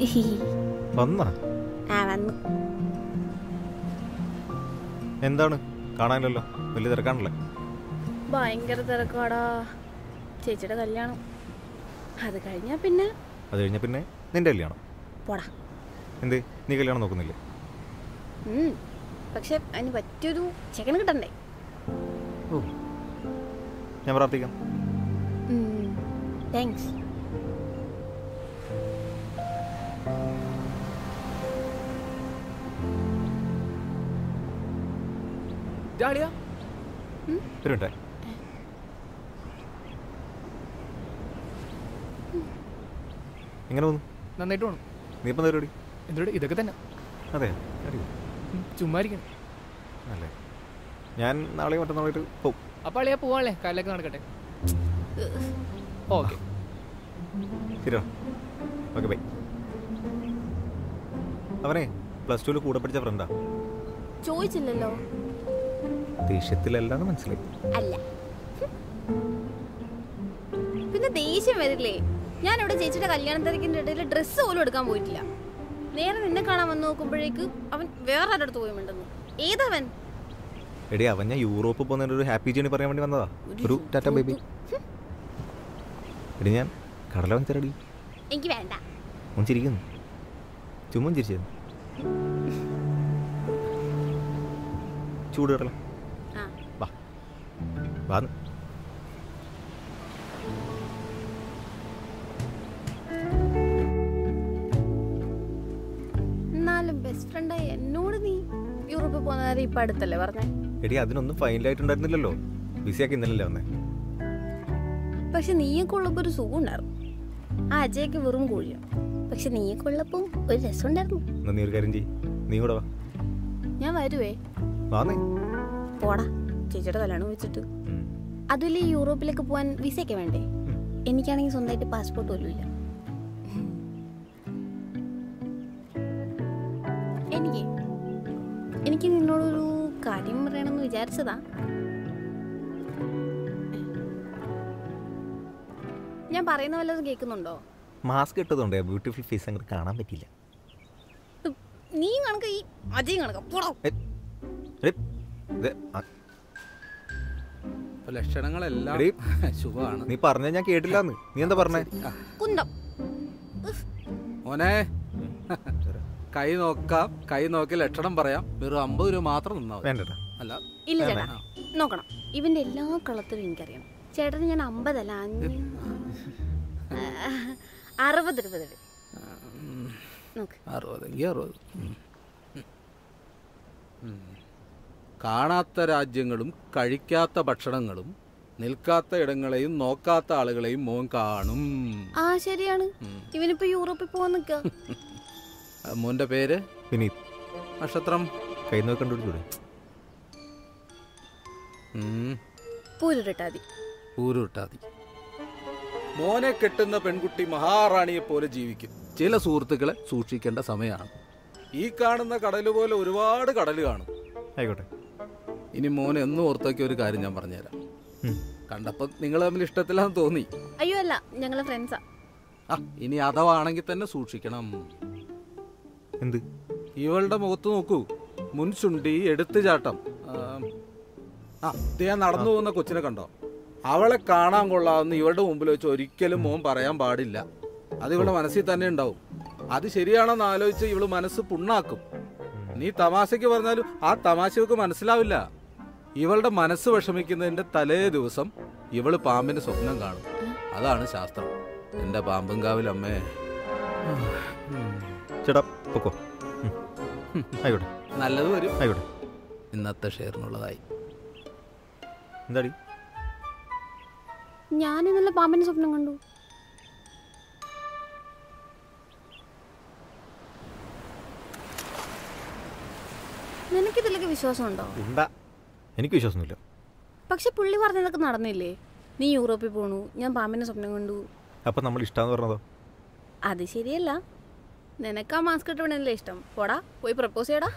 വന്നാ ആ വന്നു എന്താണ് കാണാനില്ലല്ലോ വലിയ തിരക്കാണല്ലേ ഭയങ്കര തിരക്കാടാ ചേച്ചിയുടെ കല്യാണം അത് കഴിഞ്ഞാ പിന്നെ അത് കഴിഞ്ഞ പിന്നെ നിന്റെ കല്യാണം പോടാ എന്ത് നീ കല്യാണം നോക്കുന്നില്ലേ ഉം. പക്ഷെ അതിന് പറ്റിയൊരു ചെക്കന് കിട്ടണ്ടേ ഓ ഞാൻ പ്രാർത്ഥിക്കാം താങ്ക്സ് ജാളിയാ ഒരു മിനിറ്റേ എങ്ങനെ തോന്നുന്നു നന്നായിട്ട് പോകണം നീ ഇപ്പം പരിപാടി എന്തുകൊണ്ട് ഇതൊക്കെ തന്നെ അതെ അറിയോ ഉം, ചുമ്മാ ഇരിക്കണം അല്ലേ ഞാൻ നാളെയും മറ്റന്നാളായിട്ട് പോകും അപ്പോൾ അളിയാ പോവാണല്ലേ കാലിലൊക്കെ നടക്കട്ടെ ഓക്കെ ശരിയോ ഓക്കെ ബൈ അവനെ പ്ലസ് ടുവിൽ കൂടെ പഠിച്ച ഫ്രണ്ടാ ചോദിച്ചില്ലല്ലോ ദേഷ്യത്തിലല്ലാന്ന് മനസ്സിലായി അല്ല പിന്നെ ദേഷ്യം വരില്ലേ ഞാൻ ഇവിടെ ചേച്ചിയുടെ കല്യാണ തിരക്കിന്റെ ഇടയിൽ ഡ്രസ്സ് പോലും എടുക്കാൻ പോയിട്ടില്ല നേരെ നിന്നെ കാണാൻ വന്ന് നോക്കുമ്പോഴേക്ക് അവൻ വേറെ ആരുടെ അടുത്ത് പോയി മിണ്ടുന്നു ഏതവൻ എടി അവൻ ഞാൻ യൂറോപ്പ് പോകുന്നതിൻ്റെ ഒരു ഹാപ്പി ജേണി പറയാൻ വേണ്ടി വന്നതാ ഒരു ടാറ്റ ബേബി എടി ഞാൻ കടല വാങ്ങിത്തരടി എനിക്ക് വേണ്ട ഓൻ ചിരിക്കുന്നു ചുമ്മാ ചിരിച്ചു ചൂട് കടല ആ വാ വാന്ന് എന്നാലും ബെസ്റ്റ് ഫ്രണ്ടായി എന്നോട് നീ യൂറോപ്പിൽ പോകുന്ന കാര്യം ഇപ്പൊ അടുത്തല്ലേ പറഞ്ഞേ എടി അതിനൊന്നും ഫൈനലായിട്ടുണ്ടായിരുന്നില്ലല്ലോ ബിസിയാക്കി ഇന്നലല്ലേ വന്നേ പക്ഷെ നീയൊക്കെ ഉള്ളപ്പോ ഒരു സുഖം ഉണ്ടായിരുന്നു ആ അജയൊക്കെ വെറും കോഴിയാണ് പക്ഷെ നീയൊക്കെ ഉള്ളപ്പോ ഒരു രസം ഉണ്ടായിരുന്നു എന്നാ നീ ഒരു കാര്യം ചെയ്യ് നീ കൂടെ വാ ഞാൻ വരുവേ വാന്നേ പോടാ ചേച്ചിയുടെ കല്യാണം വെച്ചിട്ട് ഉം. അതുപോലെ ഈ യൂറോപ്പിലേക്ക് പോകാൻ വിസയൊക്കെ വേണ്ടേ ഉം. എനിക്കാണെങ്കിൽ സ്വന്തമായിട്ട് പാസ്പോർട്ട് പോലും ഇല്ല എനിക്ക് എനിക്ക് നിന്നോടൊരു കാര്യം പറയണമെന്ന് വിചാരിച്ചതാ ഞാൻ പറയുന്ന വല്ലതും കേൾക്കുന്നുണ്ടോ മാസ്ക് ഇട്ടതുകൊണ്ട് ബ്യൂട്ടിഫുൾ ഫേസ് അങ്ങോട്ട് കാണാൻ പറ്റില്ല നീ കണക്ക് ഈ അജയും കണക്ക പോടോ എ, എടി, ഇത്, ആ, അപ്പൊ ലക്ഷണങ്ങളെല്ലാം എടീ. ശുഭമാണ് നീ പറഞ്ഞ ഞാൻ കേട്ടില്ലാന്ന് നീ എന്താ പറഞ്ഞേ കുന്തം മോനെ കൈ നോക്കാം കൈ നോക്കി ലക്ഷണം പറയാം വെറും അമ്പത് രൂപ മാത്രം നിന്നാ മതി. വേണ്ടട്ടാ അല്ല ഇല്ല വേണ്ട. ചേട്ടാ നോക്കണം ഇവന്റെ എല്ലാ കളത്തിലും എനിക്കറിയാം ചേട്ടന് ഞാൻ അമ്പതല്ല അഞ്ഞൂ അറുപത് രൂപ തരും ഉം, നോക്ക് അറുപതെങ്കിൽ അറുപത് ഉം. ഉം. കാണാത്ത രാജ്യങ്ങളും കഴിക്കാത്ത ഭക്ഷണങ്ങളും നിൽക്കാത്ത ഇടങ്ങളെയും നോക്കാത്ത ആളുകളെയും മോൻ കാണും ആ ശരിയാണ് ഉം. ഇവനിപ്പോ യൂറോപ്പിൽ പോവാൻ നിക്ക ആ, മോന്റെ പേര് വിനീത് നക്ഷത്രം കൈ നോക്കി കണ്ടുപിടിച്ചൂടെ ഉം. പൂരിട്ടാതി ഊരുട്ടാതി മോനെ കെട്ടുന്ന പെൺകുട്ടി മഹാറാണിയെ പോലെ ജീവിക്കും ചില സുഹൃത്തുക്കളെ സൂക്ഷിക്കേണ്ട സമയമാണ് ഈ കാണുന്ന കടല് പോലെ ഒരുപാട് കടല് കാണും ആയിക്കോട്ടെ ഇനി മോനെ എന്നും ഓർത്തേക്ക് ഒരു കാര്യം ഞാൻ പറഞ്ഞുതരാം ഉം. കണ്ടപ്പോ നിങ്ങൾ തമ്മിൽ ഇഷ്ടത്തിലാന്ന് തോന്നി അയ്യോ അല്ല ഞങ്ങള് ഫ്രണ്ട്സാ ആ ഇനി അഥവാണെങ്കിൽ തന്നെ സൂക്ഷിക്കണം എന്ത് ഇവളുടെ മുഖത്ത് നോക്കൂ മുൻചുണ്ടി എടുത്തുചാട്ടം ആ, ആ ഇത് ഞാൻ നടന്നു പോകുന്ന കൊച്ചിനെ കണ്ടോ അവളെ കാണാൻ കൊള്ളാമെന്ന് ഇവളുടെ മുമ്പിൽ വെച്ച് ഒരിക്കലും മോൻ പറയാൻ പാടില്ല അത് ഇവളുടെ മനസ്സിൽ തന്നെ ഉണ്ടാവും അത് ശരിയാണെന്ന് ആലോചിച്ച് ഇവള് മനസ്സ് പുണ്ണാക്കും നീ തമാശക്ക് പറഞ്ഞാലും ആ തമാശ ഇവൾക്ക് മനസ്സിലാവില്ല ഇവളുടെ മനസ്സ് വിഷമിക്കുന്നതിന്റെ തലേ ദിവസം ഇവള് പാമ്പിന്റെ സ്വപ്നം കാണും അതാണ് ശാസ്ത്രം എന്റെ പാമ്പും കാവിലമ്മേ ചേട്ടാ പൊക്കോ ഉം. ആയിക്കോട്ടെ നല്ലത് വരും ആയിക്കോട്ടെ ഇന്നത്തെ ഷെയറിനുള്ളതായി എന്താടി ഞാൻ ഇന്നലെ പാമ്പിന്റെ സ്വപ്നം കണ്ടു നിനക്കിതിലൊക്കെ വിശ്വാസമുണ്ടോ ഉണ്ടാ എനിക്ക് വിശ്വാസമൊന്നുമില്ല പക്ഷെ പുള്ളി പറഞ്ഞതൊക്കെ നടന്നില്ലേ നീ യൂറോപ്പിൽ പോണു ഞാൻ പാമ്പിന്റെ സ്വപ്നം കണ്ടു അപ്പം നമ്മൾ ഇഷ്ടമെന്ന് പറഞ്ഞതോ അത് ശരിയല്ല നിനക്ക് ആ മാസ്ക് ഇട്ടവനല്ലേ ഇഷ്ടം പോടാ പോയി പ്രപ്പോസ് ചെയ്യടാ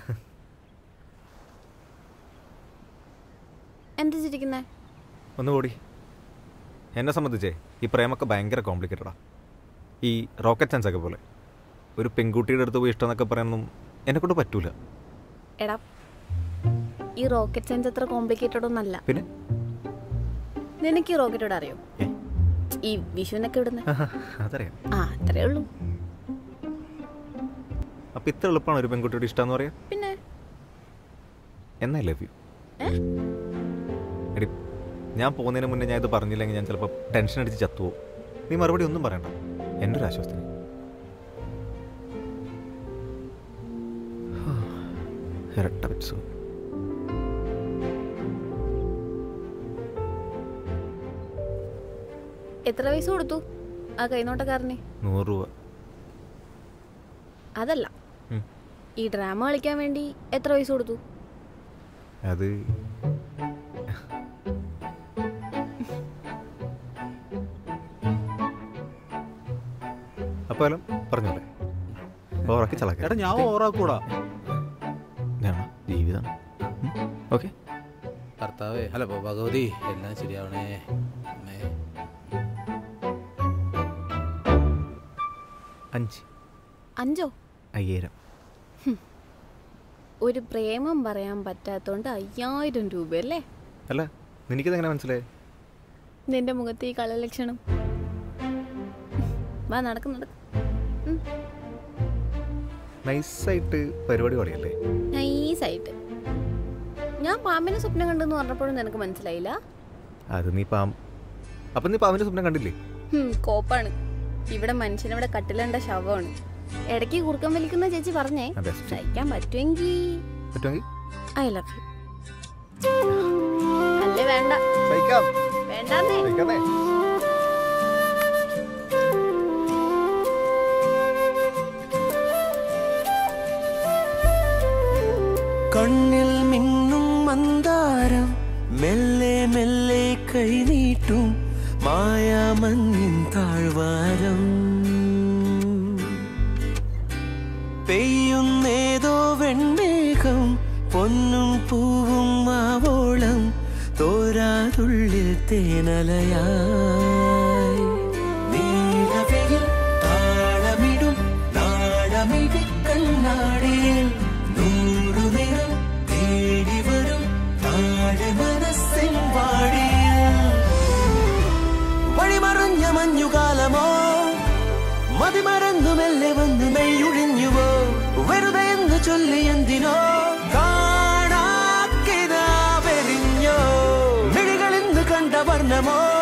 എന്താ ചിരിക്കുന്നേ ഒന്ന് കൂടി എന്നെ സംബന്ധിച്ചേ ഈ പ്രേമൊക്കെ ഭയങ്കര കോംപ്ലിക്കേറ്റഡാ ഈ റോക്കറ്റ് സയൻസ് ഒക്കെ പോലെ ഒരു പെൺകുട്ടിയുടെ അടുത്ത് പോയി ഇഷ്ടം എന്നൊക്കെ പറയാനൊന്നും എന്നെ കൊണ്ട് പറ്റൂല എടാ ഈ റോക്കറ്റ് സയൻസ് അത്ര കോംപ്ലിക്കേറ്റഡ് ഒന്നല്ല പിന്നെ നിനക്ക് ഈ റോക്കറ്റോട് അറിയോ ഏ? ഈ വിഷുവിനൊക്കെ ഇടുന്ന ആഹാ, അതറിയാം ആ അത്രേ ഉള്ളൂ അപ്പം ഇത്ര എളുപ്പമാണ് ഒരു പെൺകുട്ടിയോട് ഇഷ്ടം എന്ന് പറയാം പിന്നെ എന്നാ ലവ് യു ഏ? എടി ഞാൻ പോകുന്നതിന് മുന്നേ ഞാൻ ഇത് പറഞ്ഞില്ലെങ്കിൽ ഞാൻ ചിലപ്പോൾ ടെൻഷൻ അടിച്ച് ചത്തുപോകും നീ മറുപടി ഒന്നും പറയണ്ട എൻ്റെ ഒരു ആശ്വാസത്തിന് ഇരട്ട വെച്ചു എത്ര പൈസ കൊടുത്തു ആ കൈനോട്ടക്കാരന് നൂറ് രൂപ അതല്ല ഉം. ഈ ഡ്രാമ കളിക്കാൻ വേണ്ടി എത്ര പൈസ കൊടുത്തു അത് അപ്പോൾ എല്ലാം പറഞ്ഞോളെ ഓറാക്കി എടാ ചളക്കാം ഞാൻ ഓറാക്കൂടാ ഞാൻ ജീവിതം ഓക്കെ ഭർത്താവേ അല്ല ഭ- ഭഗവതി എല്ലാം ശരിയാവണേ അമ്മേ അഞ്ച് അഞ്ചോ അയ്യായിരം ഒരു പ്രേമം പറയാൻ പറ്റാത്തോണ്ട് അയ്യായിരം രൂപയല്ലേ അല്ല നിനക്കിതെങ്ങനെ മനസ്സിലായി നിന്റെ മുഖത്ത് ഈ കളലക്ഷണം വാ നടക്ക് നടക്ക് ഉം, നൈസായിട്ട് പരിപാടി പാടിയല്ലേ നൈസായിട്ട് ഞാൻ പാമ്പിനെ സ്വപ്നം കണ്ടെന്ന് പറഞ്ഞപ്പോഴും നിനക്ക് മനസ്സിലായില്ല അത് നീ പാം അപ്പം നീ പാമ്പിൻ്റെ സ്വപ്നം കണ്ടില്ലേ ഹും, കോപ്പാണ് ഇവിടെ മനുഷ്യനിവിടെ കട്ടിലേണ്ട ശവമാണ് ഇടയ്ക്ക് കുറുക്കം വലിക്കുന്ന ചേച്ചി പറഞ്ഞേ ആ, best. സഹിക്കാൻ പറ്റുമെങ്കിൽ പറ്റുമെങ്കിൽ ഐ ലവ് യു അല്ലേ വേണ്ട സഹിക്കാം വേണ്ടാന്നേ സഹിക്കാന്നേ കണ്ണിൽ മിന്നും മന്ദാരം മെല്ലെ മെല്ലെ കൈനീട്ടും മായാമഞ്ഞിൻ താഴ്വാരം പെയ്യുന്നേതോ വെൺമേഘം പൊന്നും പൂവും ആവോളം തോരാതുള്ളിൽ തേനലയായി നീലവയിൽ താളമിടും നാടമിടി കണ്ണാടിയിൽ നൂറു നിറം തേടി വരും താഴെ മനസ്സിൻ വാടിയിൽ വഴിമറഞ്ഞ മഞ്ഞുകാലമോ മതിമറന്നു മെല്ലെ വന്ന് മെയ്യൊഴിഞ്ഞുവോ വെറുതെ എന്ന് ചൊല്ലി എന്തിനോ കാണാക്കിതാ വെറിഞ്ഞോ മിഴികളിന്ന് കണ്ട വർണ്ണമോ